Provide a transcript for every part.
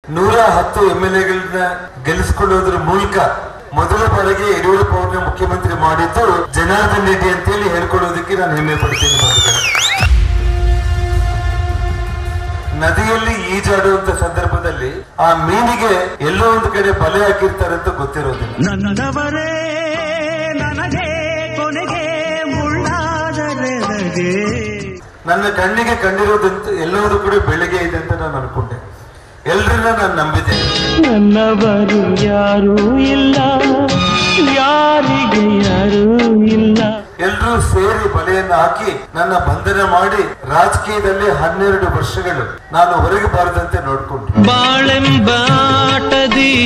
ನೂರ ಹತ್ತು M L ಎಗಳನ್ನ ಗೆಲ್ಲಿಸಿಕೊಳ್ಳೋದ್ರ ಮೂಲಕ ಮೊದಲ ಬಾರಿಗೆ ಯಡಿಯೂರಪ್ಪ ಅವ್ರನ್ನ ಮುಖ್ಯಮಂತ್ರಿ ಮಾಡಿದ್ದು ಜನಾರ್ದನ್ ರೆಡ್ಡಿ ಅಂತೇಳಿ ಹೇಳ್ಕೊಳ್ಳೋದಕ್ಕೆ ನಾನು ಹೆಮ್ಮೆ ಪಡ್ತೀನಿ ಬಂಧುಗಳೇ ನದಿಯಲ್ಲಿ ಈಜಾಡುವಂತ ಸಂದರ್ಭದಲ್ಲಿ ಆ ಮೀನಿಗೆ ಎಲ್ಲೋ ಒಂದು ಕಡೆ ಬಲೆ ಹಾಕಿರ್ತಾರೆ ಅಂತ ಗೊತ್ತಿರೋದಿಲ್ಲ ನನ್ನವರೇ ನನಗೆ ಕೊನೆಗೆ ಮುಳ್ಳಾದರೆ ನಗೆ ನನ್ನ ಕಣ್ಣಿಗೆ ಕಂಡಿರೋದಂತ ಎಲ್ಲವೂ ಕೂಡ ಬೆಳಗ್ಗೆ ಇದೆ ಅಂತ ನಾನು ಅನ್ಕೊಂಡೆ ಎಲ್ರನ್ನ ನಾನು ನಂಬಿದೆ ನನ್ನವರು ಯಾರೂ ಇಲ್ಲ ಯಾರಿಗೆ ಯಾರೂ ಇಲ್ಲ ಎಲ್ಲರೂ ಸೇರಿ ಬಲೆಯನ್ನು ಹಾಕಿ ನನ್ನ ಬಂಧನ ಮಾಡಿ ರಾಜಕೀಯದಲ್ಲಿ ಹನ್ನೆರಡು ವರ್ಷಗಳು ನಾನು ಹೊರಗೆ ಬಾರದಂತೆ ನೋಡ್ಕೊಂಡ್ರು ಬಾಳೆಂಬಾಟದಿ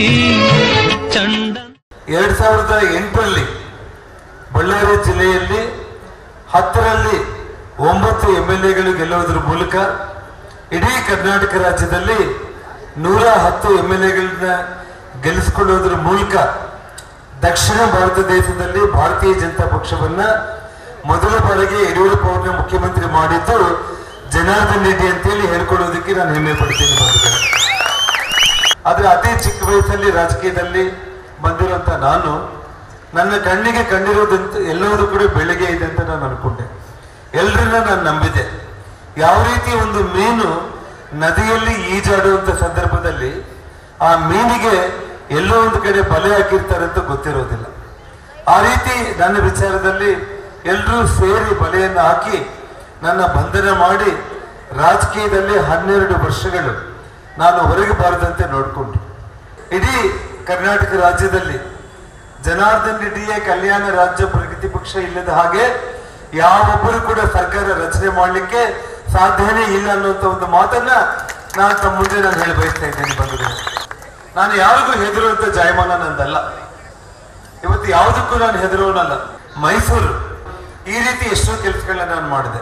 ಚಂಡ ಎರಡ್ ಸಾವಿರದ ಎಂಟರಲ್ಲಿ ಬಳ್ಳಾರಿ ಜಿಲ್ಲೆಯಲ್ಲಿ ಹತ್ತರಲ್ಲಿ ಒಂಬತ್ತು ಎಂ ಎಲ್ ಎಗಳು ಗೆಲ್ಲುವುದರ ಮೂಲಕ ಇಡೀ ಕರ್ನಾಟಕ ರಾಜ್ಯದಲ್ಲಿ ನೂರ ಹತ್ತು ಎಂ ಎಲ್ ಎಗಳನ್ನ ಗೆಲ್ಲಿಸಿಕೊಳ್ಳುವುದರ ಮೂಲಕ ದಕ್ಷಿಣ ಭಾರತ ದೇಶದಲ್ಲಿ ಭಾರತೀಯ ಜನತಾ ಪಕ್ಷವನ್ನ ಮೊದಲ ಬಾರಿಗೆ ಯಡಿಯೂರಪ್ಪ ಅವ್ರನ್ನ ಮುಖ್ಯಮಂತ್ರಿ ಮಾಡಿದ್ದು ಜನಾರ್ದನ್ ರೆಡ್ಡಿ ಅಂತೇಳಿ ಹೇಳ್ಕೊಳ್ಳೋದಕ್ಕೆ ನಾನು ಹೆಮ್ಮೆ ಪಡ್ತೀನಿ ಬಂಧುಗಳೇ ಆದ್ರೆ ಅತಿ ಚಿಕ್ಕ ವಯಸ್ಸಲ್ಲಿ ರಾಜಕೀಯದಲ್ಲಿ ಬಂದಿರುವಂತ ನಾನು ನನ್ನ ಕಣ್ಣಿಗೆ ಕಂಡಿರೋದಂತ ಎಲ್ಲವೂ ಕೂಡ ಬೆಳಗ್ಗೆ ಇದೆ ಅಂತ ನಾನು ಅನ್ಕೊಂಡೆ ಎಲ್ರನ್ನ ನಾನು ನಂಬಿದೆ ಯಾವ ರೀತಿ ಒಂದು ಮೀನು ನದಿಯಲ್ಲಿ ಈಜಾಡುವಂತ ಸಂದರ್ಭದಲ್ಲಿ ಆ ಮೀನಿಗೆ ಎಲ್ಲೋ ಒಂದು ಕಡೆ ಬಲೆ ಹಾಕಿರ್ತಾರೆ ಅಂತ ಗೊತ್ತಿರೋದಿಲ್ಲ ಆ ರೀತಿ ನನ್ನ ವಿಚಾರದಲ್ಲಿ ಎಲ್ಲರೂ ಸೇರಿ ಬಲೆಯನ್ನು ಹಾಕಿ ನನ್ನ ಬಂಧನ ಮಾಡಿ ರಾಜಕೀಯದಲ್ಲಿ ಹನ್ನೆರಡು ವರ್ಷಗಳು ನಾನು ಹೊರಗೆ ಬಾರದಂತೆ ನೋಡಿಕೊಂಡ್ರು ಇಡೀ ಕರ್ನಾಟಕ ರಾಜ್ಯದಲ್ಲಿ ಜನಾರ್ದನ್ ರೆಡ್ಡಿಯ ಕಲ್ಯಾಣ ರಾಜ್ಯ ಪ್ರಗತಿ ಪಕ್ಷ ಇಲ್ಲದ ಹಾಗೆ ಯಾವೊಬ್ಬರು ಕೂಡ ಸರ್ಕಾರ ರಚನೆ ಮಾಡಲಿಕ್ಕೆ ಸಾಧ್ಯನೇ ಇಲ್ಲ ಅನ್ನುವಂಥ ಒಂದು ಮಾತನ್ನ ನಾನು ತಮ್ಮ ಮುಂದೆ ನಾನು ಹೇಳಿ ಬಯಸ್ತಾ ಇದ್ದೇನೆ ಬಂಧುಗಳೇ ನಾನು ಯಾರಿಗೂ ಹೆದರುವಂತ ಜಾಯಮಾನ ನಂದಲ್ಲ ಇವತ್ತು ಯಾವುದಕ್ಕೂ ನಾನು ಹೆದರುವನಲ್ಲ ಮೈಸೂರು ಈ ರೀತಿ ಎಷ್ಟೋ ಕೆಲಸಗಳನ್ನ ನಾನು ಮಾಡಿದೆ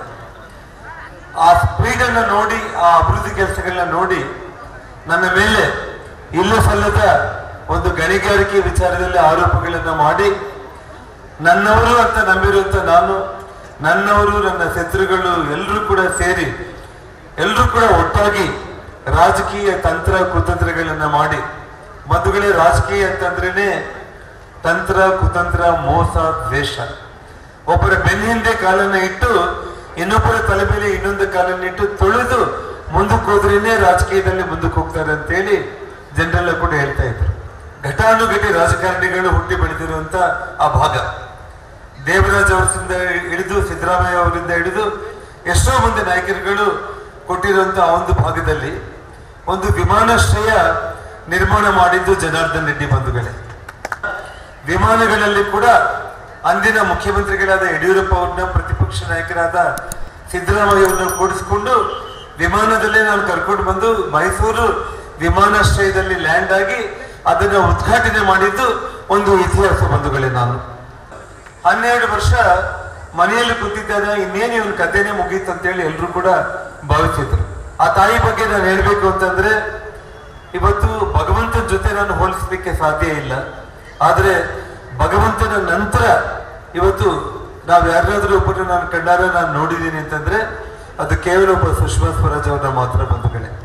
ಆ ಸ್ಪೀಡ್ ಅನ್ನ ನೋಡಿ ಆ ಅಭಿವೃದ್ಧಿ ಕೆಲಸಗಳನ್ನ ನೋಡಿ ನನ್ನ ಮೇಲೆ ಇಲ್ಲೂ ಸಲ್ಲದ ಒಂದು ಗಣಿಗಾರಿಕೆ ವಿಚಾರದಲ್ಲಿ ಆರೋಪಗಳನ್ನ ಮಾಡಿ ನನ್ನವರು ಅಂತ ನಂಬಿರುವಂತ ನಾನು ನನ್ನವರು ನನ್ನ ಶತ್ರುಗಳು ಎಲ್ಲರೂ ಕೂಡ ಸೇರಿ ಎಲ್ಲರೂ ಕೂಡ ಒಟ್ಟಾಗಿ ರಾಜಕೀಯ ತಂತ್ರ ಕುತಂತ್ರಗಳನ್ನ ಮಾಡಿ ಬಂಧುಗಳೇ ರಾಜಕೀಯ ಅಂತಂದ್ರೇನೆ ತಂತ್ರ ಕುತಂತ್ರ ಮೋಸ ದ್ವೇಷ ಒಬ್ಬರ ಬೆನ್ನ ಹಿಂದೆ ಕಾಲನ್ನ ಇಟ್ಟು ಇನ್ನೊಬ್ಬರ ತಲೆ ಮೇಲೆ ಇನ್ನೊಂದು ಕಾಲನ್ನ ಇಟ್ಟು ತೊಳೆದು ಮುಂದಕ್ಕೆ ಹೋದ್ರೇನೆ ರಾಜಕೀಯದಲ್ಲಿ ಮುಂದಕ್ಕೆ ಹೋಗ್ತಾರೆ ಅಂತೇಳಿ ಜನರೆಲ್ಲ ಕೂಡ ಹೇಳ್ತಾ ಇದ್ರು ಘಟಾನುಘಟಿ ರಾಜಕಾರಣಿಗಳು ಹುಟ್ಟಿ ಬೆಳೆದಿರುವಂತ ಆ ಭಾಗ ದೇವರಾಜ್ ಅವರಿಂದ ಹಿಡಿದು ಸಿದ್ದರಾಮಯ್ಯ ಅವರಿಂದ ಹಿಡಿದು ಎಷ್ಟೋ ಮಂದಿ ನಾಯಕರುಗಳು ಕೊಟ್ಟಿರುವಂತ ಆ ಒಂದು ಭಾಗದಲ್ಲಿ ಒಂದು ವಿಮಾನಾಶ್ರಯ ನಿರ್ಮಾಣ ಮಾಡಿದ್ದು ಜನಾರ್ದನ್ ರೆಡ್ಡಿ ಬಂಧುಗಳೇ ವಿಮಾನಗಳಲ್ಲಿ ಕೂಡ ಅಂದಿನ ಮುಖ್ಯಮಂತ್ರಿಗಳಾದ ಯಡಿಯೂರಪ್ಪ ಅವ್ರನ್ನ ಪ್ರತಿಪಕ್ಷ ನಾಯಕರಾದ ಸಿದ್ದರಾಮಯ್ಯ ಅವ್ರನ್ನ ಕೂಡಿಸಿಕೊಂಡು ವಿಮಾನದಲ್ಲೇ ನಾನು ಕರ್ಕೊಂಡು ಬಂದು ಮೈಸೂರು ವಿಮಾನಾಶ್ರಯದಲ್ಲಿ ಲ್ಯಾಂಡ್ ಆಗಿ ಅದನ್ನ ಉದ್ಘಾಟನೆ ಮಾಡಿದ್ದು ಒಂದು ಇತಿಹಾಸ ಬಂಧುಗಳೇ ನಾನು ಹನ್ನೆರಡು ವರ್ಷ ಮನೆಯಲ್ಲಿ ಕೂತಿದ್ದಾನೆ ಇನ್ನೇನು ಇವನ್ ಕಥೆನೇ ಮುಗೀತು ಅಂತೇಳಿ ಎಲ್ಲರೂ ಕೂಡ ಭಾವಿಸಿದ್ರು ಆ ತಾಯಿ ಬಗ್ಗೆ ನಾನು ಹೇಳ್ಬೇಕು ಅಂತಂದ್ರೆ ಇವತ್ತು ಭಗವಂತನ ಜೊತೆ ನಾನು ಹೋಲಿಸಲಿಕ್ಕೆ ಸಾಧ್ಯ ಇಲ್ಲ ಆದ್ರೆ ಭಗವಂತನ ನಂತರ ಇವತ್ತು ನಾವು ಯಾರಾದ್ರೂ ಒಬ್ಬರನ್ನ ನಾನು ಕಂಡಾರ ನಾನು ನೋಡಿದ್ದೀನಿ ಅಂತಂದ್ರೆ ಅದು ಕೇವಲ ಒಬ್ಬ ಸುಷ್ಮಾ ಸ್ವರಾಜ್ ಅವ್ರನ್ನ ಮಾತ್ರ ಬಂಧುಗಳೇ